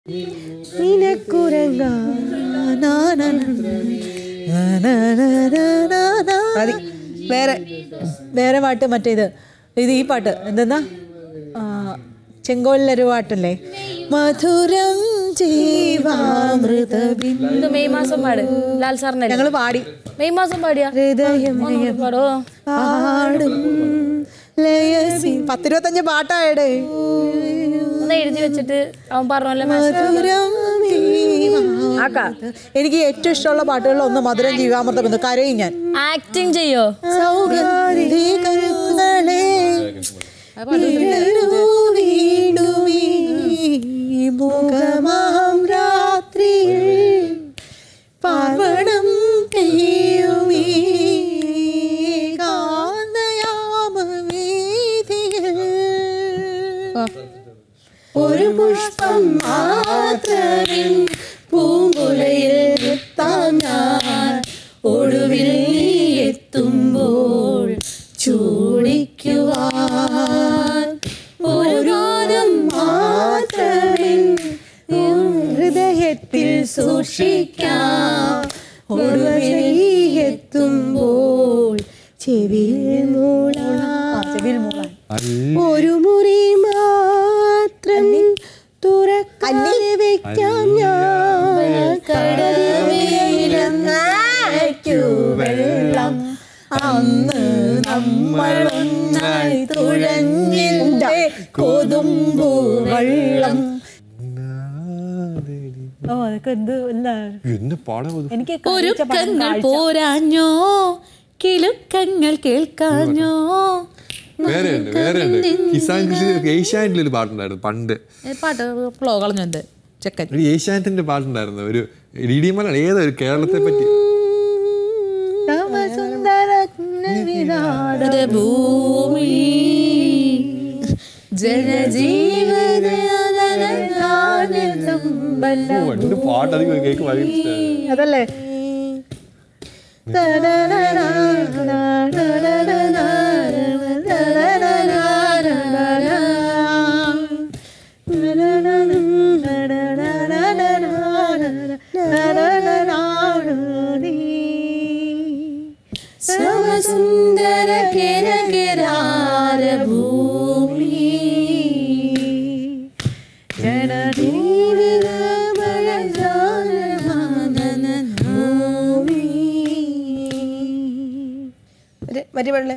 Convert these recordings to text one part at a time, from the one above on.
മതി വേറെ വേറെ പാട്ട് മറ്റേത് ഇത് ഈ പാട്ട് എന്തെന്നാ ആ, ചെങ്കോലിലൊരു പാട്ടല്ലേ മധുരം ജീവാമൃത ഇത് മെയ് മാസം പാട് ലാൽ സാറിന്റെ ഞങ്ങൾ പാടി മെയ് മാസം പാടിയാ ഹൃദയം ഒന്ന് പാടോ പാടും ലയസി പത്തിരുപത്തഞ്ച് പാട്ടായടേ ഒന്ന് എഴുതി വെച്ചിട്ട് അവൻ പറഞ്ഞ പോലെ മധുരം ജീവാമൃത. എനിക്ക് ഏറ്റവും ഇഷ്ടമുള്ള പാട്ടുകളിൽ ഒന്ന് മധുരം ജീവാമൃതം എന്ന് കരയും ഞാൻ ആക്ടിങ് ചെയ്യോ സൗഗന്ധികളെ വിടരൂ വീണ്ടുമീ മുഖമാം രാത്രിയിൽ പാർവണം പെയ്യുമീ കാന്തയാമവീതിയിൽ ഒരു പുഷ്പം മാത്രമിൻ പൂങ്കുലയിൽ എത്താൻ ഞാൻ ഒടുവിൽ നീ എത്തുമ്പോൾ ചൂടിക്കുവാൻ ഒരു ഗാനം മാത്രമിൻ ഹൃദയത്തിൽ സൂക്ഷിക്കാം ഒടുവിൽ നീ എത്തുമ്പോൾ ചെവിയിൽ മൂളാൻ ചെവിയിൽ മൂളാൻ ഒരു മുറി മാത്രം തുറക്കാതെ വെക്കാം ഞാൻ കടലിലങ്ങായ്ക്കു വെള്ളം അന്ന് നമ്മൾ ഒന്നായി തുഴഞ്ഞിന്റെ കൊതുമ്പു വെള്ളം ഓ അതൊക്കെ എന്ത് എന്താ എന്നെ പാടാൻ എനിക്ക് ഒരുക്കങ്ങൾ പോരാഞ്ഞോ കിലുക്കങ്ങൾ കേൾക്കാഞ്ഞോ വേറെ ഉണ്ട് വേറെ ഉണ്ട് കിസാൻ കൃഷി ഏഷ്യാനെറ്റിൽ ഒരു പാട്ടുണ്ടായിരുന്നു പണ്ട് പാട്ട് ഫ്ലോ കളഞ്ഞു എന്റെ ചെക്കൻ ഒരു ഏഷ്യാനെറ്റിന്റെ പാട്ടുണ്ടായിരുന്നു ഒരു ഡി ഡി മലാണ് ഏതോ ഒരു കേരളത്തെ പറ്റി ഇത് ഭൂമി ജനജീവിത ഓ, പണ്ട് പാട്ട് അധികം കേക്ക് ഭയങ്കര ഇഷ്ടമാണ് അതല്ലേ സമസുന്ദര കിരകിരാര ഭൂമി മറ്റേ വെള്ളേ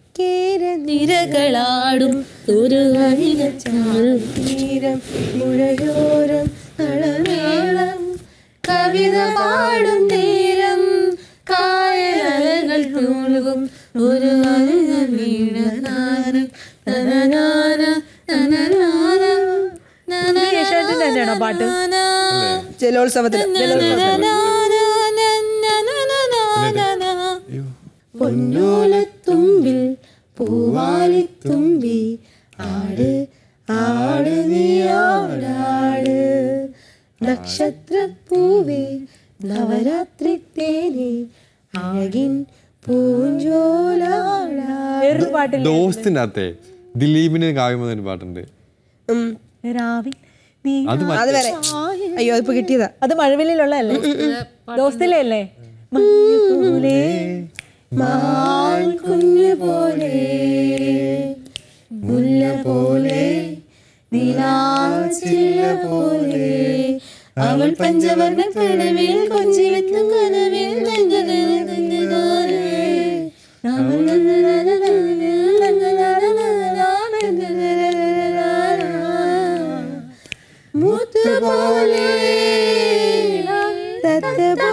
നിരകളാടും ഒരു അരികച്ചാറും തീരം മുഴയോരം തളമേളം കവിത പാടും തീരം കായലകൾ തൂളും ഒരു അരിക വീണനാനം നനനാന നനനാന യേശുദാസിന്റെ തന്നെയാണോ പാട്ട് ജലോത്സവത്തിൽ പൊന്നോലത്തുമ്പിൽ പൂവാലിത്തുമ്പി ആട് ആട് നീയാടാട് നക്ഷത്രപ്പൂവേ നവരാത്രി തേനെ അഴകിൻ പൂഞ്ചോലാടാ പാട്ടിൽ ദോസ്തിന്റെ അകത്തെ ദിലീപിന് കാവ്യമ ഒരു പാട്ടുണ്ട് രാവിൻ നീ അത് അത് വരെ അയ്യോ അതിപ്പോ കിട്ടിയതാ അത് മഴവില്ലിലുള്ളതല്ലേ ദോസ്തിലെ അല്ലേ മഞ്ഞു പോലെ മാൻ കുഞ്ഞു പോലെ മുല്ല പോലെ നിലാച്ചില്ല പോലെ അവൾ പഞ്ചവർണ്ണ കടവിൽ കൊഞ്ചിവെത്തും കനവിൽ മുത്തുപോലെ